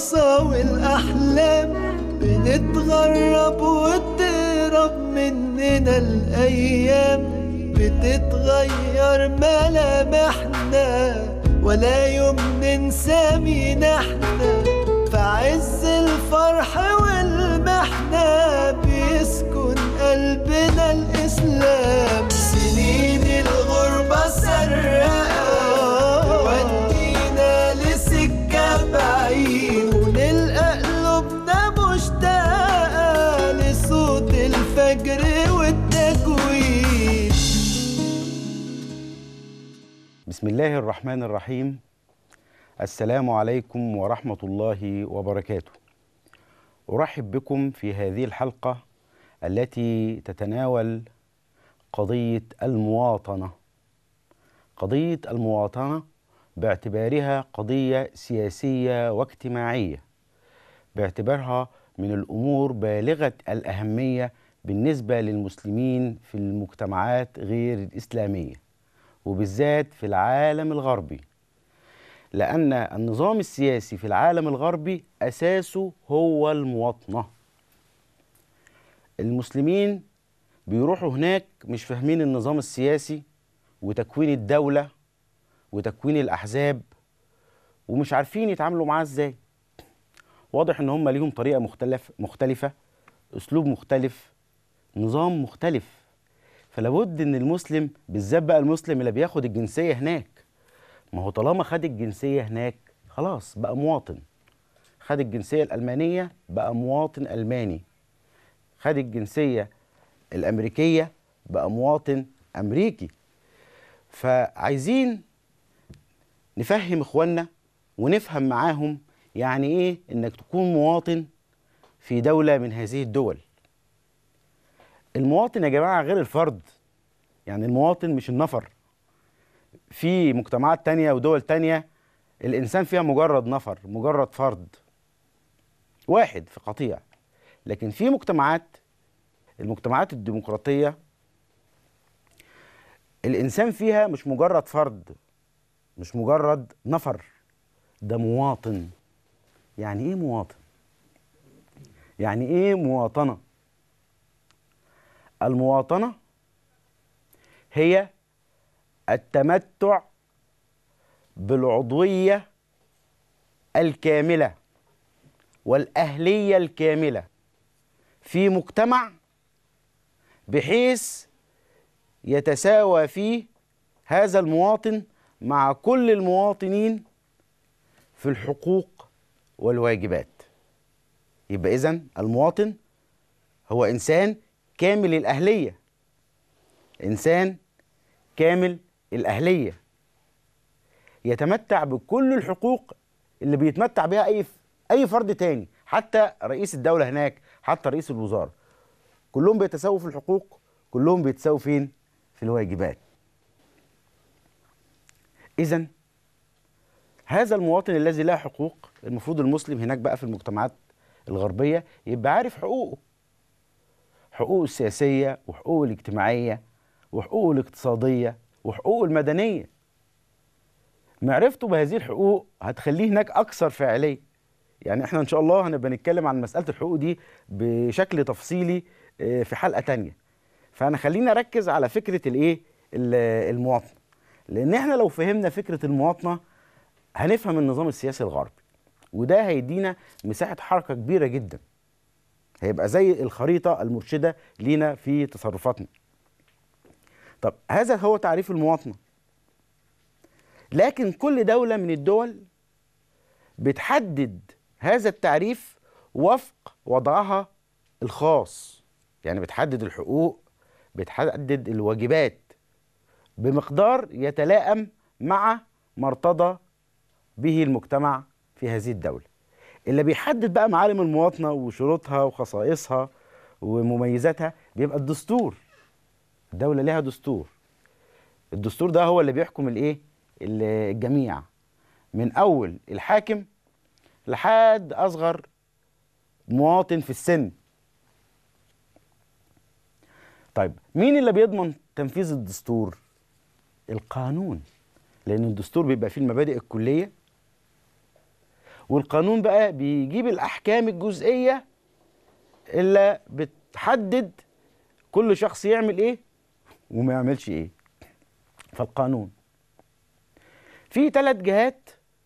الفرصة والأحلام بنتغرب وتهرب مننا الأيام بتتغير ملامحنا ولا يوم ننسى مين احنا في عز الفرح والمحنة بيسكن قلبنا الإسلام سنين الغربة سرقة ودينا لسكة بعيد ونلقى قلوبنا مشتاقة لصوت الفجر والتكوين بسم الله الرحمن الرحيم السلام عليكم ورحمة الله وبركاته أرحب بكم في هذه الحلقة التي تتناول قضية المواطنة قضية المواطنة باعتبارها قضية سياسية واجتماعية باعتبارها من الأمور بالغة الأهمية بالنسبة للمسلمين في المجتمعات غير الإسلامية وبالذات في العالم الغربي لأن النظام السياسي في العالم الغربي أساسه هو المواطنة المسلمين بيروحوا هناك مش فاهمين النظام السياسي وتكوين الدولة وتكوين الأحزاب ومش عارفين يتعاملوا معاه ازاي واضح ان هم ليهم طريقة مختلف مختلفة اسلوب مختلف نظام مختلف فلابد ان المسلم بالذات بقى المسلم اللي بياخد الجنسيه هناك ما هو طالما خد الجنسيه هناك خلاص بقى مواطن خد الجنسيه الالمانيه بقى مواطن الماني خد الجنسيه الامريكيه بقى مواطن امريكي فعايزين نفهم اخواننا ونفهم معاهم يعني ايه انك تكون مواطن في دوله من هذه الدول المواطن يا جماعة غير الفرد يعني المواطن مش النفر في مجتمعات تانية ودول تانية الإنسان فيها مجرد نفر مجرد فرد واحد في قطيع لكن في مجتمعات المجتمعات الديمقراطية الإنسان فيها مش مجرد فرد مش مجرد نفر ده مواطن يعني إيه مواطن؟ يعني إيه مواطنة؟ المواطنة هي التمتع بالعضوية الكاملة والأهلية الكاملة في مجتمع بحيث يتساوى فيه هذا المواطن مع كل المواطنين في الحقوق والواجبات يبقى إذن المواطن هو إنسان كامل الأهلية إنسان كامل الأهلية يتمتع بكل الحقوق اللي بيتمتع بها أي أي فرد تاني حتى رئيس الدولة هناك حتى رئيس الوزارة كلهم بيتساووا في الحقوق كلهم بيتساووا فين؟ في الواجبات إذا هذا المواطن الذي له حقوق المفروض المسلم هناك بقى في المجتمعات الغربية يبقى عارف حقوقه حقوقه السياسية وحقوقه الاجتماعية وحقوقه الاقتصادية وحقوقه المدنية معرفته بهذه الحقوق هتخليه هناك أكثر فاعلية يعني احنا إن شاء الله هنبقى نتكلم عن مسألة الحقوق دي بشكل تفصيلي في حلقة تانية فأنا خلينا أركز على فكرة الإيه المواطنة لأن احنا لو فهمنا فكرة المواطنة هنفهم النظام السياسي الغربي وده هيدينا مساحة حركة كبيرة جداً هيبقى زي الخريطة المرشدة لينا في تصرفاتنا طب هذا هو تعريف المواطنة لكن كل دولة من الدول بتحدد هذا التعريف وفق وضعها الخاص يعني بتحدد الحقوق بتحدد الواجبات بمقدار يتلائم مع ما ارتضى به المجتمع في هذه الدوله اللي بيحدد بقى معالم المواطنه وشروطها وخصائصها ومميزاتها بيبقى الدستور الدوله لها دستور الدستور ده هو اللي بيحكم الايه الجميع من اول الحاكم لحد اصغر مواطن في السن طيب مين اللي بيضمن تنفيذ الدستور القانون لان الدستور بيبقى فيه المبادئ الكليه والقانون بقى بيجيب الاحكام الجزئيه اللي بتحدد كل شخص يعمل ايه وما يعملش ايه فالقانون في ثلاث جهات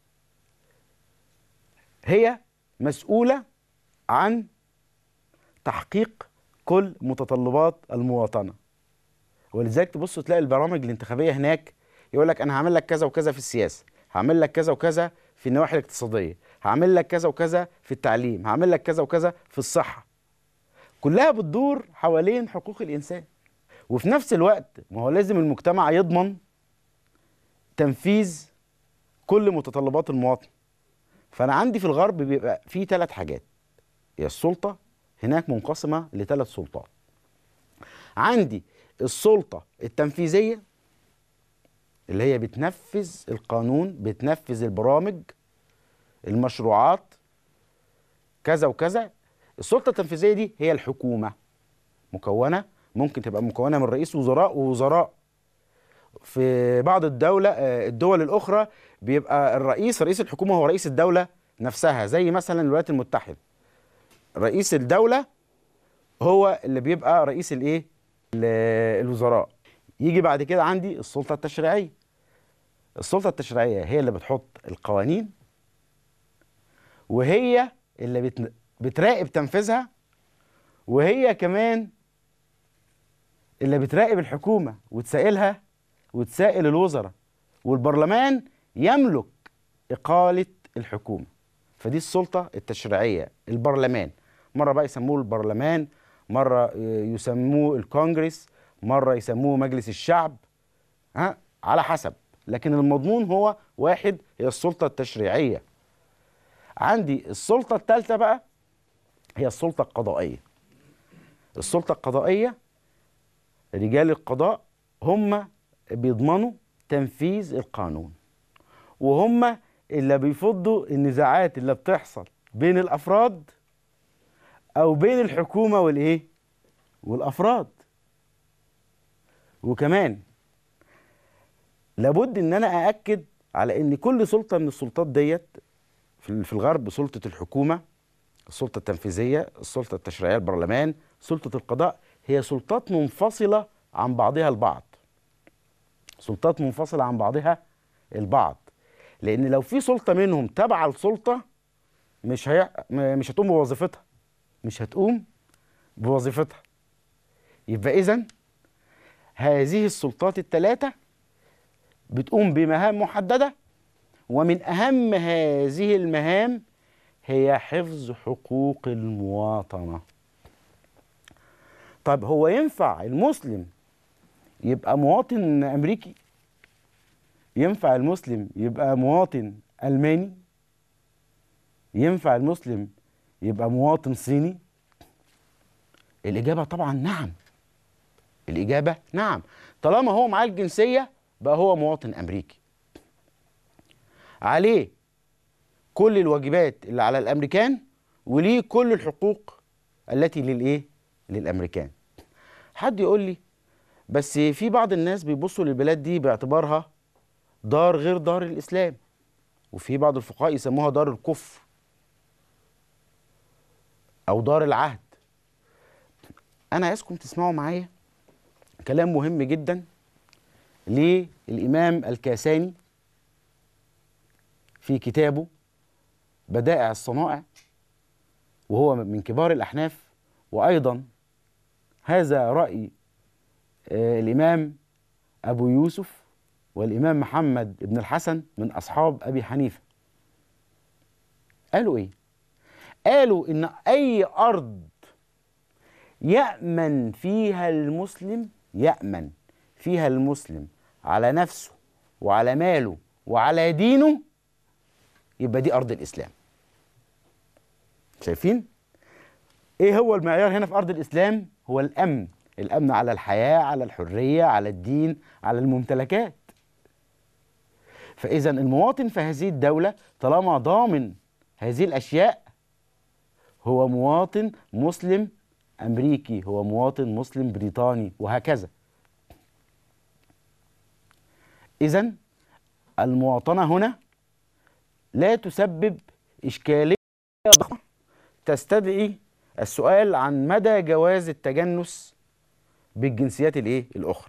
هي مسؤوله عن تحقيق كل متطلبات المواطنه ولذلك تبص تلاقي البرامج الانتخابيه هناك يقول لك انا هعمل لك كذا وكذا في السياسه هعمل لك كذا وكذا في النواحي الاقتصاديه هعمل لك كذا وكذا في التعليم هعمل لك كذا وكذا في الصحه كلها بتدور حوالين حقوق الانسان وفي نفس الوقت ما هو لازم المجتمع يضمن تنفيذ كل متطلبات المواطن فانا عندي في الغرب بيبقى في ثلاث حاجات هي السلطه هناك منقسمه لثلاث سلطات عندي السلطه التنفيذيه اللي هي بتنفذ القانون بتنفذ البرامج المشروعات كذا وكذا السلطه التنفيذيه دي هي الحكومه مكونه ممكن تبقى مكونه من رئيس وزراء ووزراء في بعض الدولة آه، الدول الأخرى بيبقى الرئيس رئيس الحكومة هو رئيس الدولة نفسها زي مثلا الولايات المتحدة رئيس الدولة هو اللي بيبقى رئيس الايه ال- الوزراء يجي بعد كده عندي السلطة التشريعية السلطة التشريعية هي اللي بتحط القوانين وهي اللي بت... بتراقب تنفيذها وهي كمان اللي بتراقب الحكومة وتسائلها وتسائل الوزراء والبرلمان يملك إقالة الحكومة فدي السلطة التشريعية البرلمان مرة بقى يسموه البرلمان مرة يسموه الكونجرس مرة يسموه مجلس الشعب ها على حسب لكن المضمون هو واحد هي السلطة التشريعية عندي السلطة الثالثة بقى هي السلطة القضائية السلطة القضائية رجال القضاء هم بيضمنوا تنفيذ القانون وهم اللي بيفضوا النزاعات اللي بتحصل بين الافراد او بين الحكومه والايه والافراد وكمان لابد ان انا ااكد على ان كل سلطه من السلطات ديت في في الغرب سلطه الحكومه السلطه التنفيذيه السلطه التشريعيه البرلمان سلطه القضاء هي سلطات منفصله عن بعضها البعض سلطات منفصله عن بعضها البعض لان لو في سلطه منهم تابعه لسلطه مش هي... م- مش هتقوم بوظيفتها مش هتقوم بوظيفتها يبقى اذا هذه السلطات الثلاثه بتقوم بمهام محدده ومن اهم هذه المهام هي حفظ حقوق المواطنه طب هو ينفع المسلم يبقى مواطن امريكي ينفع المسلم يبقى مواطن الماني ينفع المسلم يبقى مواطن صيني الاجابه طبعا نعم الاجابه نعم طالما هو معاه الجنسيه بقى هو مواطن امريكي عليه كل الواجبات اللي على الامريكان وليه كل الحقوق التي للايه للامريكان حد يقول لي بس في بعض الناس بيبصوا للبلاد دي باعتبارها دار غير دار الاسلام وفي بعض الفقهاء يسموها دار الكفر او دار العهد انا عايزكم تسمعوا معايا كلام مهم جدا للامام الكاساني في كتابه بدائع الصنائع وهو من كبار الاحناف وايضا هذا راي آه، الامام ابو يوسف والامام محمد بن الحسن من اصحاب ابي حنيفه قالوا ايه قالوا ان اي ارض يامن فيها المسلم يامن فيها المسلم على نفسه وعلى ماله وعلى دينه يبقى دي ارض الاسلام شايفين ايه هو المعيار هنا في ارض الاسلام هو الامن الامن على الحياه على الحريه على الدين على الممتلكات فاذا المواطن في هذه الدوله طالما ضامن هذه الاشياء هو مواطن مسلم امريكي هو مواطن مسلم بريطاني وهكذا اذا المواطنه هنا لا تسبب اشكاليه ضخمه تستدعي السؤال عن مدى جواز التجنس بالجنسيات الايه الاخرى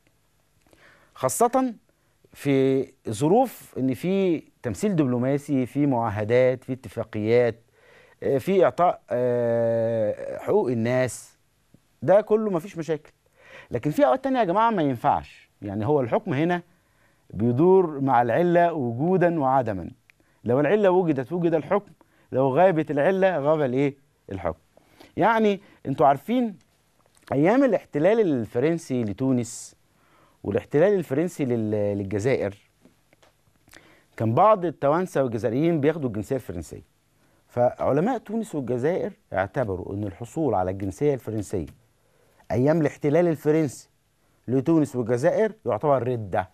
خاصه في ظروف ان في تمثيل دبلوماسي في معاهدات في اتفاقيات آه، في اعطاء آه، حقوق الناس ده كله مفيش مشاكل لكن في اوقات تانية يا جماعه ما ينفعش يعني هو الحكم هنا بيدور مع العله وجودا وعدما لو العله وجدت وجد الحكم لو غابت العله غاب الايه الحكم يعني انتوا عارفين ايام الاحتلال الفرنسي لتونس والاحتلال الفرنسي لل- للجزائر كان بعض التوانسه والجزائريين بياخدوا الجنسيه الفرنسيه فعلماء تونس والجزائر اعتبروا ان الحصول على الجنسيه الفرنسيه ايام الاحتلال الفرنسي لتونس والجزائر يعتبر رده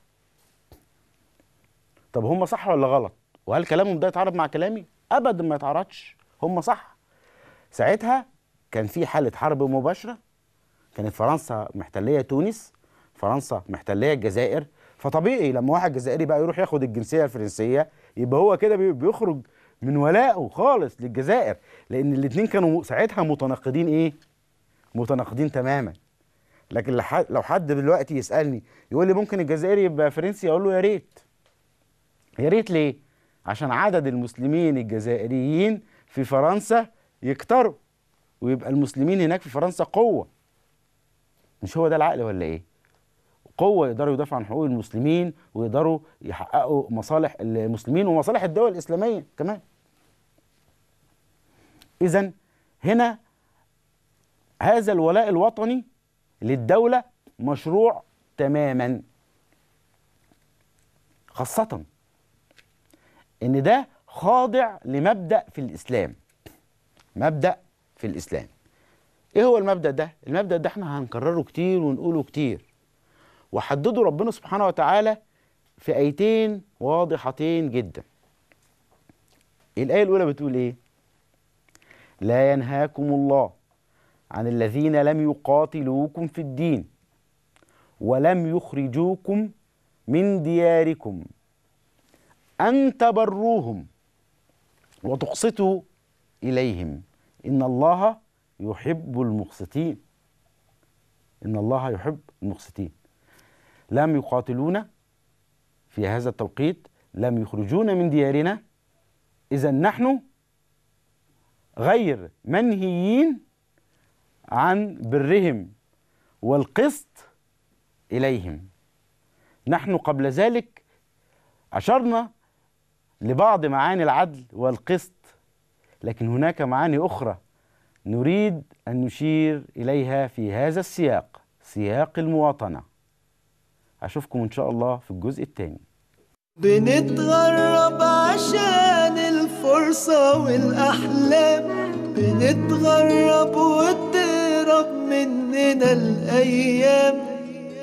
طب هم صح ولا غلط وهل كلامهم ده يتعارض مع كلامي ابدا ما يتعارضش هم صح ساعتها كان في حاله حرب مباشره كانت فرنسا محتليه تونس فرنسا محتليه الجزائر فطبيعي لما واحد جزائري بقى يروح ياخد الجنسيه الفرنسيه يبقى هو كده بي- بيخرج من ولائه خالص للجزائر لان الاثنين كانوا ساعتها متناقضين ايه متناقضين تماما لكن لح- لو حد دلوقتي يسالني يقول لي ممكن الجزائري يبقى فرنسي اقول له يا ريت يا ريت ليه عشان عدد المسلمين الجزائريين في فرنسا يكتروا ويبقى المسلمين هناك في فرنسا قوه مش هو ده العقل ولا ايه قوه يقدروا يدافعوا عن حقوق المسلمين ويقدروا يحققوا مصالح المسلمين ومصالح الدول الاسلاميه كمان اذا هنا هذا الولاء الوطني للدوله مشروع تماما خاصه ان ده خاضع لمبدا في الاسلام مبدا في الاسلام ايه هو المبدا ده المبدا ده احنا هنكرره كتير ونقوله كتير وحدده ربنا سبحانه وتعالى في ايتين واضحتين جدا الايه الاولى بتقول ايه لا ينهاكم الله عن الذين لم يقاتلوكم في الدين ولم يخرجوكم من دياركم ان تبروهم وتقسطوا اليهم ان الله يحب المقسطين ان الله يحب المقسطين لم يقاتلونا في هذا التوقيت لم يخرجونا من ديارنا اذا نحن غير منهيين عن برهم والقسط اليهم نحن قبل ذلك اشرنا لبعض معاني العدل والقسط لكن هناك معاني اخرى نريد ان نشير اليها في هذا السياق سياق المواطنه اشوفكم ان شاء الله في الجزء الثاني بنتغرب عشان الفرصة والأحلام بنتغرب وتهرب مننا الأيام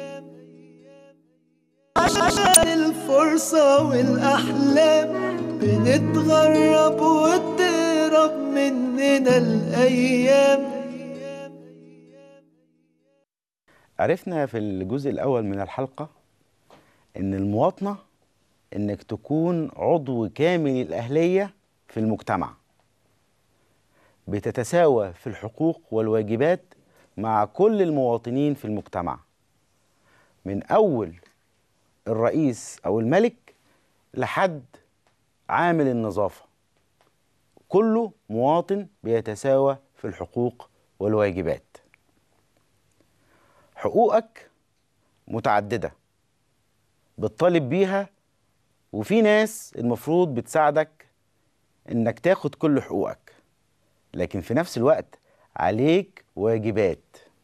عشان الفرصة والأحلام بنتغرب وتهرب مننا الأيام عرفنا في الجزء الاول من الحلقه ان المواطنه انك تكون عضو كامل الاهليه في المجتمع بتتساوى في الحقوق والواجبات مع كل المواطنين في المجتمع من اول الرئيس او الملك لحد عامل النظافه كله مواطن بيتساوى في الحقوق والواجبات حقوقك متعدده بتطالب بيها وفي ناس المفروض بتساعدك انك تاخد كل حقوقك لكن في نفس الوقت عليك واجبات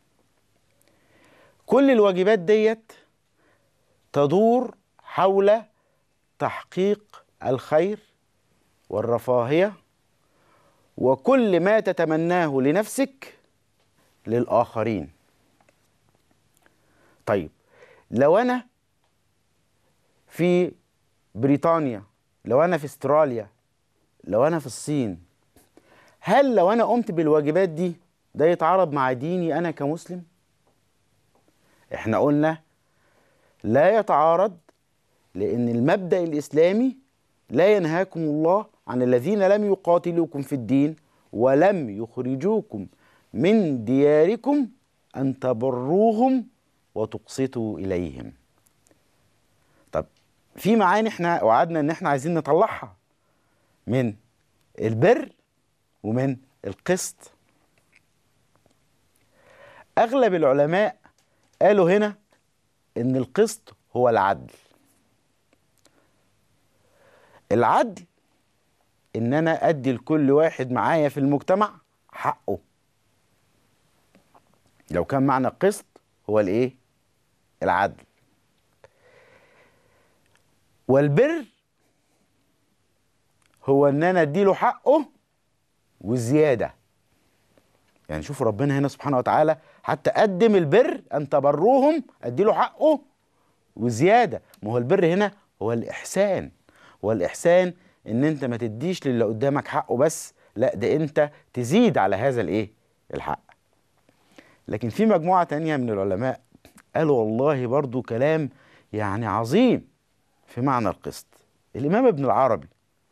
كل الواجبات ديت تدور حول تحقيق الخير والرفاهيه وكل ما تتمناه لنفسك للاخرين طيب لو انا في بريطانيا لو انا في استراليا لو انا في الصين هل لو انا قمت بالواجبات دي ده يتعارض مع ديني انا كمسلم احنا قلنا لا يتعارض لان المبدا الاسلامي لا ينهاكم الله عن الذين لم يقاتلوكم في الدين ولم يخرجوكم من دياركم أن تبروهم وتقسطوا إليهم طب في معاني احنا وعدنا ان احنا عايزين نطلعها من البر ومن القسط اغلب العلماء قالوا هنا ان القسط هو العدل العدل ان انا ادي لكل واحد معايا في المجتمع حقه لو كان معنى القسط هو الايه العدل والبر هو ان انا اديله حقه وزياده يعني شوفوا ربنا هنا سبحانه وتعالى حتى قدم البر ان تبروهم اديله حقه وزياده ما هو البر هنا هو الاحسان هو الاحسان ان انت ما تديش للي قدامك حقه بس لا ده انت تزيد على هذا الايه الحق لكن في مجموعه تانية من العلماء قالوا والله برضو كلام يعني عظيم في معنى القسط الامام ابن العربي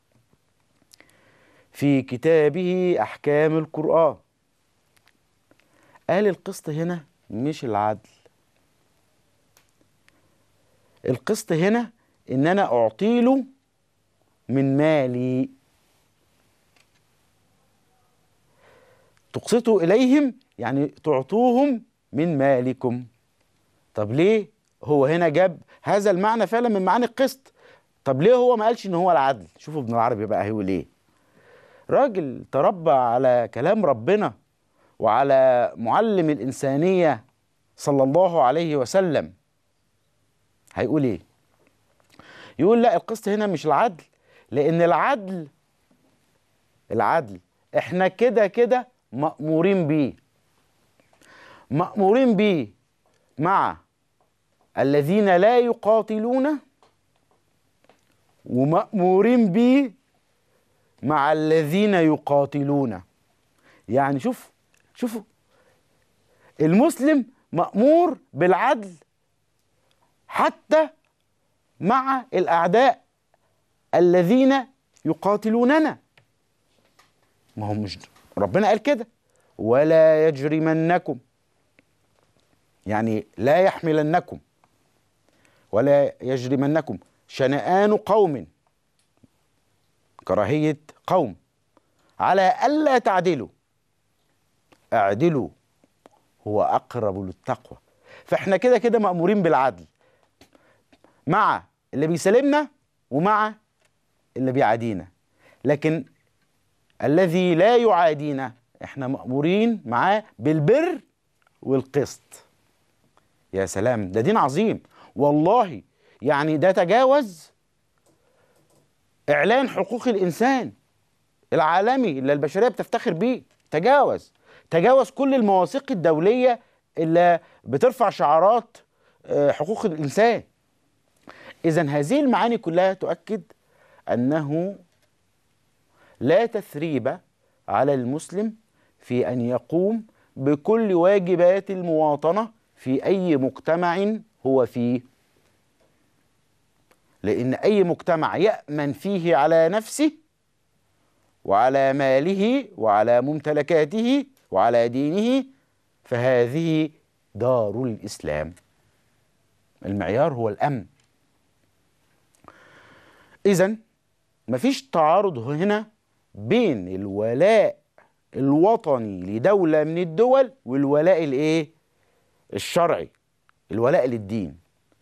في كتابه احكام القران قال القسط هنا مش العدل القسط هنا ان انا اعطي له من مالي تقسطوا اليهم يعني تعطوهم من مالكم طب ليه هو هنا جاب هذا المعنى فعلا من معاني القسط طب ليه هو ما قالش ان هو العدل شوفوا ابن العربي بقى هيقول ايه راجل تربى على كلام ربنا وعلى معلم الإنسانية صلى الله عليه وسلم هيقول ايه يقول لا القسط هنا مش العدل لان العدل العدل احنا كده كده مأمورين بيه مأمورين بيه مع الذين لا يقاتلون ومأمورين بيه مع الذين يقاتلون يعني شوف شوفوا المسلم مأمور بالعدل حتى مع الأعداء الذين يقاتلوننا ما هو مش ربنا قال كده ولا يجرمنكم يعني لا يحملنكم ولا يجرمنكم شنآن قوم كراهية قوم على ألا تعدلوا اعدلوا هو أقرب للتقوى فاحنا كده كده مأمورين بالعدل مع اللي بيسالمنا ومع اللي بيعادينا لكن الذي لا يعادينا احنا مأمورين معاه بالبر والقسط يا سلام ده دين عظيم والله يعني ده تجاوز اعلان حقوق الانسان العالمي اللي البشريه بتفتخر بيه تجاوز تجاوز كل المواثيق الدوليه اللي بترفع شعارات حقوق الانسان اذا هذه المعاني كلها تؤكد انه لا تثريب على المسلم في ان يقوم بكل واجبات المواطنه في اي مجتمع هو فيه لان اي مجتمع يامن فيه على نفسه وعلى ماله وعلى ممتلكاته وعلى دينه فهذه دار الاسلام المعيار هو الامن اذا مفيش تعارض هنا بين الولاء الوطني لدوله من الدول والولاء الايه الشرعي الولاء للدين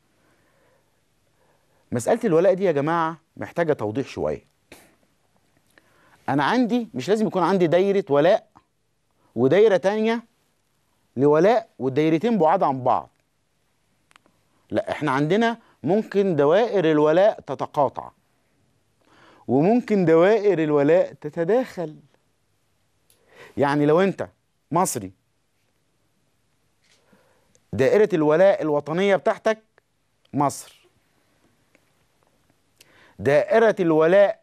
مساله الولاء دي يا جماعه محتاجه توضيح شويه انا عندي مش لازم يكون عندي دايره ولاء ودايره تانية لولاء والدايرتين بعاد عن بعض لا احنا عندنا ممكن دوائر الولاء تتقاطع وممكن دوائر الولاء تتداخل يعني لو انت مصري دائرة الولاء الوطنية بتاعتك مصر دائرة الولاء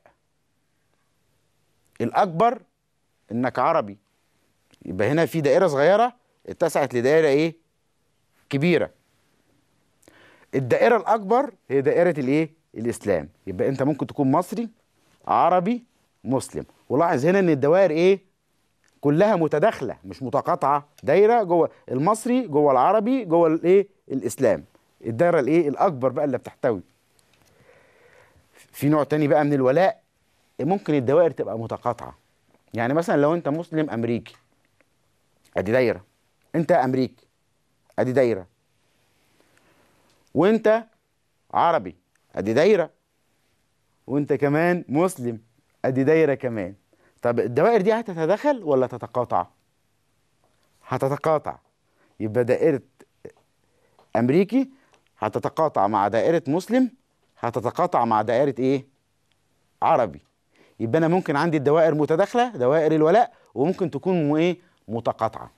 الأكبر إنك عربي يبقى هنا في دائرة صغيرة اتسعت لدائرة إيه؟ كبيرة الدائرة الأكبر هي دائرة الإيه؟ الإسلام يبقى أنت ممكن تكون مصري عربي مسلم ولاحظ هنا ان الدوائر ايه كلها متداخله مش متقاطعه دايره جوه المصري جوه العربي جوه الايه الاسلام الدايره الايه الاكبر بقى اللي بتحتوي في نوع تاني بقى من الولاء ممكن الدوائر تبقى متقاطعه يعني مثلا لو انت مسلم امريكي ادي دايره انت امريكي ادي دايره وانت عربي ادي دايره وانت كمان مسلم ادي دايره كمان طب الدوائر دي هتتداخل ولا تتقاطع هتتقاطع يبقى دائره امريكي هتتقاطع مع دائره مسلم هتتقاطع مع دائره ايه عربي يبقى انا ممكن عندي الدوائر متداخله دوائر الولاء وممكن تكون م- ايه متقاطعه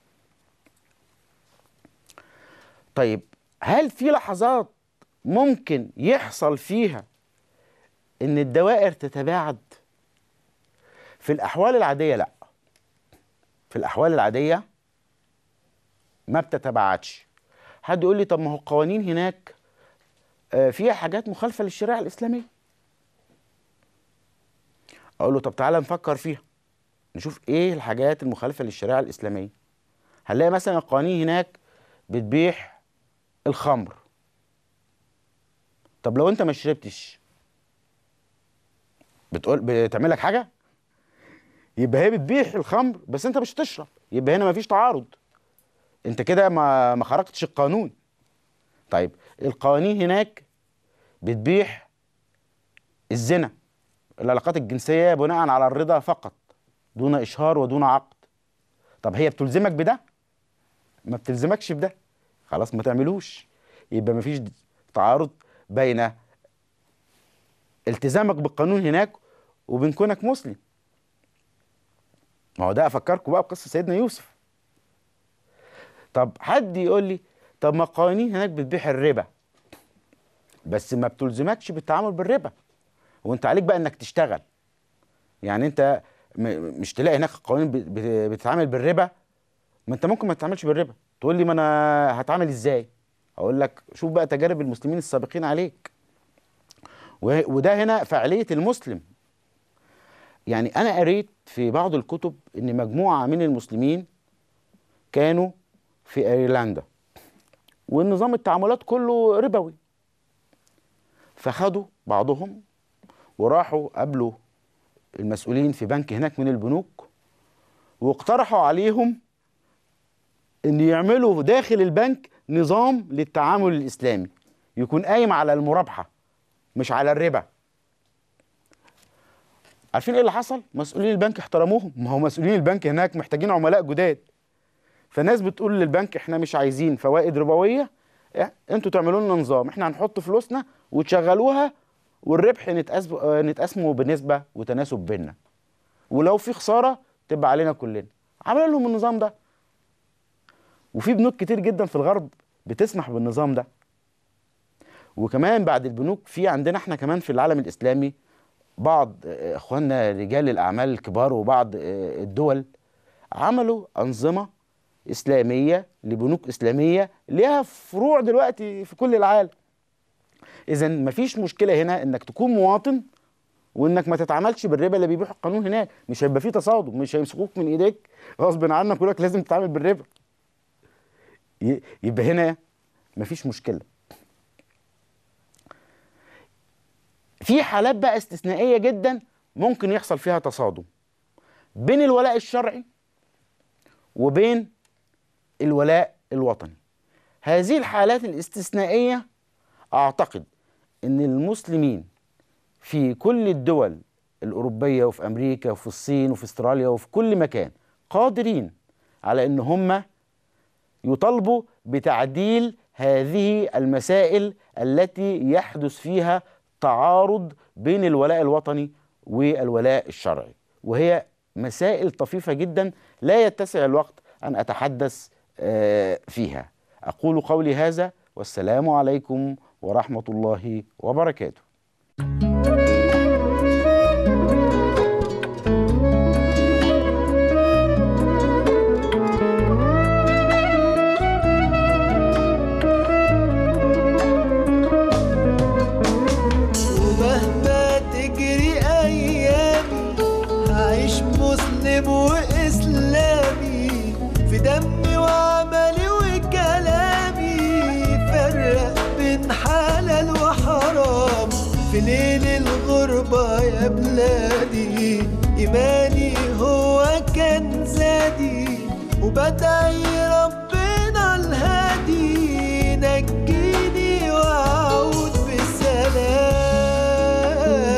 طيب هل في لحظات ممكن يحصل فيها ان الدوائر تتباعد في الاحوال العاديه لا في الاحوال العاديه ما بتتباعدش حد يقول لي طب ما هو القوانين هناك آه، فيها حاجات مخالفه للشريعه الاسلاميه اقول له طب تعالى نفكر فيها نشوف ايه الحاجات المخالفه للشريعه الاسلاميه هنلاقي مثلا القوانين هناك بتبيح الخمر طب لو انت ما شربتش بتقول بتعمل لك حاجه يبقى هي بتبيح الخمر بس انت مش هتشرب يبقى هنا مفيش تعارض انت كده ما ما خرجتش القانون طيب القوانين هناك بتبيح الزنا العلاقات الجنسيه بناء على الرضا فقط دون اشهار ودون عقد طب هي بتلزمك بده ما بتلزمكش بده خلاص ما تعملوش يبقى مفيش تعارض بين التزامك بالقانون هناك وبين كونك مسلم ما هو ده افكركم بقى بقصه سيدنا يوسف طب حد يقول لي طب ما القوانين هناك بتبيح الربا بس ما بتلزمكش بالتعامل بالربا وانت عليك بقى انك تشتغل يعني انت م- مش تلاقي هناك قوانين بت- بت- بتتعامل بالربا ما انت ممكن ما تتعاملش بالربا تقول لي ما انا هتعامل ازاي اقول لك شوف بقى تجارب المسلمين السابقين عليك و- وده هنا فعاليه المسلم يعني انا قريت في بعض الكتب ان مجموعه من المسلمين كانوا في ايرلندا والنظام التعاملات كله ربوي فخدوا بعضهم وراحوا قابلوا المسؤولين في بنك هناك من البنوك واقترحوا عليهم ان يعملوا داخل البنك نظام للتعامل الاسلامي يكون قايم على المرابحه مش على الربا عارفين ايه اللي حصل مسؤولين البنك احترموهم ما هو مسؤولين البنك هناك محتاجين عملاء جداد فالناس بتقول للبنك احنا مش عايزين فوائد ربويه اه، انتوا تعملوا لنا نظام احنا هنحط فلوسنا وتشغلوها والربح نتقاس اه، نتقاسمه بنسبه وتناسب بيننا ولو في خساره تبقى علينا كلنا عملوا لهم النظام ده وفي بنوك كتير جدا في الغرب بتسمح بالنظام ده وكمان بعد البنوك في عندنا احنا كمان في العالم الاسلامي بعض اه، اخواننا رجال الاعمال الكبار وبعض اه، الدول عملوا انظمه اسلاميه لبنوك اسلاميه ليها فروع دلوقتي في كل العالم اذا مفيش مشكله هنا انك تكون مواطن وانك ما تتعاملش بالربا اللي بيبيحوا القانون هناك مش هيبقى فيه تصادم مش هيمسكوك من ايديك غصب عنك يقول لك لازم تتعامل بالربا ي- يبقى هنا مفيش مشكله في حالات بقى استثنائيه جدا ممكن يحصل فيها تصادم بين الولاء الشرعي وبين الولاء الوطني هذه الحالات الاستثنائيه اعتقد ان المسلمين في كل الدول الاوروبيه وفي امريكا وفي الصين وفي استراليا وفي كل مكان قادرين على ان هم يطالبوا بتعديل هذه المسائل التي يحدث فيها تعارض بين الولاء الوطني والولاء الشرعي وهي مسائل طفيفه جدا لا يتسع الوقت ان اتحدث آه، فيها اقول قولي هذا والسلام عليكم ورحمه الله وبركاته ومهما تجري ايامي عايش مسلم وإسلامي في دمي وعملي وكلامي فرق بين حلال وحرام في ليل الغربة يا بلادي إيماني هو كان زادي وبدعي ربنا الهادي نجيني وأعود بسلام